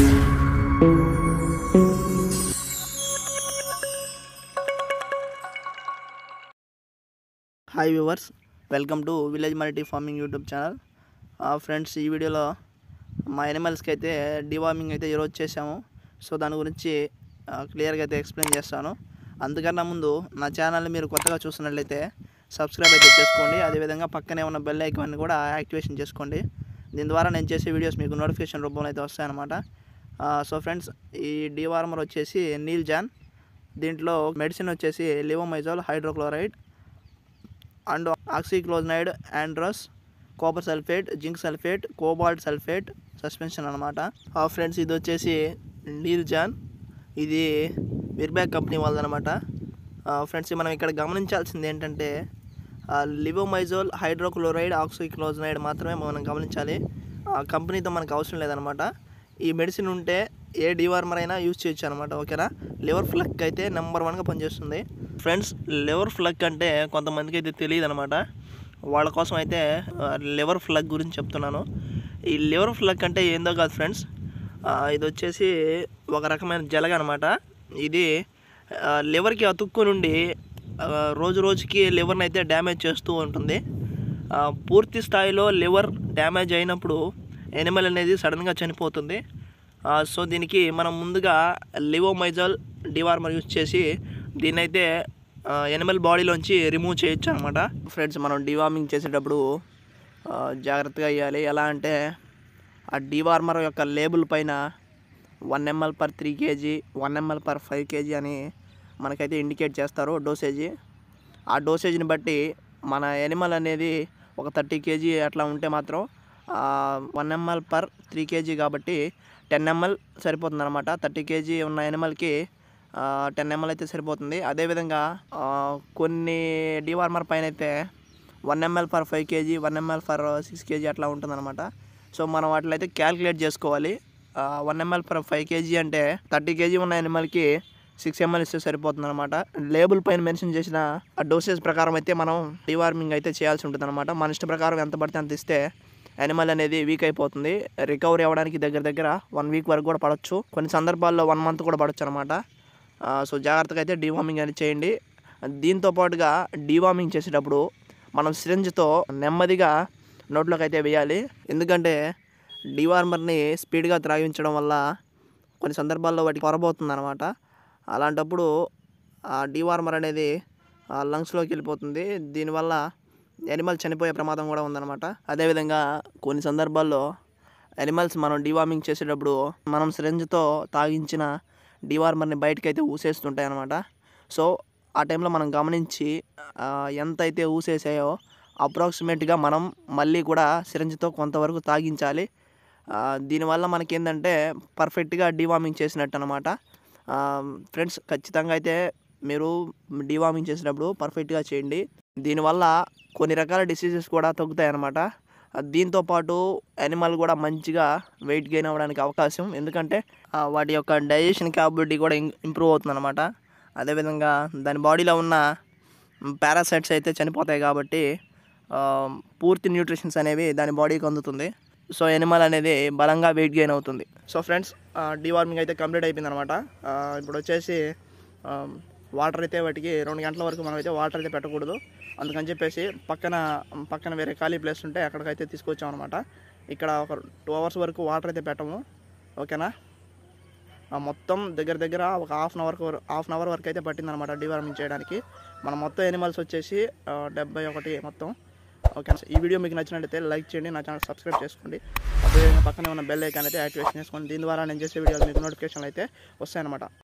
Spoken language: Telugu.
hi viewers welcome to village multi farming YouTube channel friends ఈ వీడియోలో మా ఎనిమల్స్కి అయితే డివార్మింగ్ అయితే ఈరోజు చేసాము సో దాని గురించి క్లియర్గా అయితే ఎక్స్ప్లెయిన్ చేస్తాను అందుకన్నా ముందు నా ఛానల్ని మీరు కొత్తగా చూస్తున్నట్లయితే సబ్స్క్రైబ్ అయితే చేసుకోండి అదేవిధంగా పక్కనే ఉన్న బెల్ ఐకాన్ని కూడా యాక్టివేషన్ చేసుకోండి దీని ద్వారా నేను చేసే వీడియోస్ మీకు నోటిఫికేషన్ రూపంలో అయితే వస్తాయన్నమాట సో ఫ్రెండ్స్ ఈ డివార్మర్ వచ్చేసి నీల్ జాన్ దీంట్లో మెడిసిన్ వచ్చేసి లివోమైజాల్ హైడ్రోక్లోరైడ్ అండ్ ఆక్సిక్లోజనైడ్ ఆండ్రస్ copper sulphate zinc sulphate cobalt sulphate suspension అనమాట ఆ ఫ్రెండ్స్ ఇది వచ్చేసి నీల్జాన్ ఇది విర్బ్యాక్ కంపెనీ వాళ్ళదనమాట ఫ్రెండ్స్ మనం ఇక్కడ గమనించాల్సింది ఏంటంటే లివోమైజోల్ హైడ్రోక్లోరైడ్ ఆక్సిక్లోజనైడ్ మాత్రమే మనం గమనించాలి ఆ కంపెనీతో మనకు అవసరం లేదనమాట ఈ మెడిసిన్ ఉంటే ఏ డివార్మర్ అయినా యూజ్ చేయొచ్చు అనమాట ఓకేనా లివర్ ఫ్లక్ అయితే నెంబర్ వన్గా పనిచేస్తుంది ఫ్రెండ్స్ లివర్ ఫ్లగ్ అంటే కొంతమందికి అయితే తెలియదు అనమాట వాళ్ళ కోసం అయితే లివర్ ఫ్లగ్ గురించి చెప్తున్నాను ఈ లివర్ ఫ్లగ్ అంటే ఏందో కాదు ఫ్రెండ్స్ ఇది వచ్చేసి ఒక రకమైన జలగ అనమాట ఇది లివర్కి అతుక్కు నుండి ఆ, రోజు రోజుకి లివర్ని అయితే డ్యామేజ్ చేస్తూ ఉంటుంది ఆ, పూర్తి స్థాయిలో లివర్ డ్యామేజ్ అయినప్పుడు ఎనిమల్ అనేది సడన్గా చనిపోతుంది ఆ, సో దీనికి మనం ముందుగా లివోమైజాల్ డివార్మర్ యూజ్ చేసి దీన్ని అయితే ఎనిమల్ బాడీలోంచి రిమూవ్ చేయొచ్చు అనమాట ఫ్రెండ్స్ మనం డివార్మింగ్ చేసేటప్పుడు ఆ, జాగ్రత్తగా వేయాలి ఎలా అంటే ఆ డివార్మర్ యొక్క లేబుల్ పైన one ml per three kg one ml per five kg అని మనకైతే ఇండికేట్ చేస్తారు డోసేజీ ఆ డోసేజ్ని బట్టి మన ఎనిమల్ అనేది ఒక థర్టీ కేజీ అట్లా ఉంటే మాత్రం one ml per three kg కాబట్టి టెన్ ఎంఎల్ సరిపోతుంది అనమాట థర్టీ కేజీ ఉన్న ఎనిమల్కి టెన్ ఎంఎల్ అయితే సరిపోతుంది అదేవిధంగా ఆ, కొన్ని డివార్మర్ పైన అయితే one ml per five kg one ml per six kg అట్లా ఉంటుందన్నమాట సో మనం వాటిలో అయితే క్యాలిక్యులేట్ చేసుకోవాలి one ml per five kg అంటే థర్టీ కేజీ ఉన్న ఎనిమల్కి సిక్స్ ఎంఎల్ ఇస్తే సరిపోతుంది అనమాట లేబుల్ పైన మెన్షన్ చేసిన ఆ డోసేజ్ ప్రకారం అయితే మనం డివార్మింగ్ అయితే చేయాల్సి ఉంటుంది అనమాట మన ఇష్ట ప్రకారం ఎంత పడితే అంత ఇస్తే యానిమల్ అనేది వీక్ అయిపోతుంది రికవరీ అవ్వడానికి దగ్గర దగ్గర వన్ వీక్ వరకు కూడా పడవచ్చు కొన్ని సందర్భాల్లో వన్ మంత్ కూడా పడవచ్చు అనమాట సో జాగ్రత్తగా అయితే డివార్మింగ్ అనేది చేయండి దీంతో పాటుగా డివార్మింగ్ చేసేటప్పుడు మనం సిరంజ్తో నెమ్మదిగా నోట్లోకి అయితే వేయాలి ఎందుకంటే డివార్మర్ని స్పీడ్గా త్రాగించడం వల్ల కొన్ని సందర్భాల్లో వాటికి పొరబోతుంది అనమాట అలాంటప్పుడు ఆ డివార్మర్ అనేది ఆ లంగ్స్లోకి వెళ్ళిపోతుంది దీనివల్ల ఎనిమల్ చనిపోయే ప్రమాదం కూడా ఉందన్నమాట అదేవిధంగా కొన్ని సందర్భాల్లో ఎనిమల్స్ మనం డివార్మింగ్ చేసేటప్పుడు మనం సిరంజ్తో తాగించిన డివార్మర్ని బయటకు అయితే ఊసేస్తుంటాయి అనమాట సో ఆ టైంలో మనం గమనించి ఆ, ఎంత అయితే ఊసేసాయో అప్రాక్సిమేట్గా మనం మళ్ళీ కూడా సిరంజ్తో కొంతవరకు తాగించాలి ఆ, దీనివల్ల మనకేంటంటే పర్ఫెక్ట్గా డివార్మింగ్ చేసినట్టు అనమాట ఫ్రెండ్స్ ఖచ్చితంగా అయితే మీరు డివార్మింగ్ చేసినప్పుడు పర్ఫెక్ట్గా చేయండి దీనివల్ల కొన్ని రకాల డిసీజెస్ కూడా తగ్గుతాయి అన్నమాట దీంతో పాటు యానిమల్ కూడా మంచిగా వెయిట్ గెయిన్ అవ్వడానికి అవకాశం ఎందుకంటే ఆ, వాటి యొక్క డైజెషన్ క్యాపబిలిటీ కూడా ఇంప్రూవ్ అవుతుంది అనమాట అదేవిధంగా దాని బాడీలో ఉన్న పారాసైట్స్ అయితే చనిపోతాయి కాబట్టి ఆ, పూర్తి న్యూట్రిషన్స్ అనేవి దాని బాడీకి అందుతుంది సో ఎనిమల్ అనేది బలంగా వెయిట్ గెయిన్ అవుతుంది సో ఫ్రెండ్స్ డివార్మింగ్ అయితే కంప్లీట్ అయిపోయింది అనమాట ఇప్పుడు వచ్చేసి వాటర్ అయితే వాటికి రెండు గంటల వరకు మనం అయితే వాటర్ అయితే పెట్టకూడదు అందుకని చెప్పేసి పక్కన పక్కన వేరే ఖాళీ ప్లేస్ ఉంటే అక్కడికైతే తీసుకొచ్చాం అనమాట ఇక్కడ ఒక టూ అవర్స్ వరకు వాటర్ అయితే పెట్టము ఓకేనా ఆ మొత్తం దగ్గర దగ్గర ఒక half an hour half an hour వరకు అయితే పట్టిందనమాట డివార్మింగ్ చేయడానికి మన మొత్తం ఎనిమల్స్ వచ్చేసి ఆ, డెబ్బై ఒకటి మొత్తం ఓకే ఈ వీడియో మీకు నచ్చినట్లయితే లైక్ చేయండి నా ఛానల్ సబ్స్క్రైబ్ చేసుకోండి అదేవిధంగా పక్కనే ఉన్న బెల్ ఐకాన్ అయితే యాక్టివేషన్ చేసుకోండి దీని ద్వారా నేను చేసే వీడియోలు మీకు నోటిఫికేషన్లు అయితే వస్తాయన్నమాట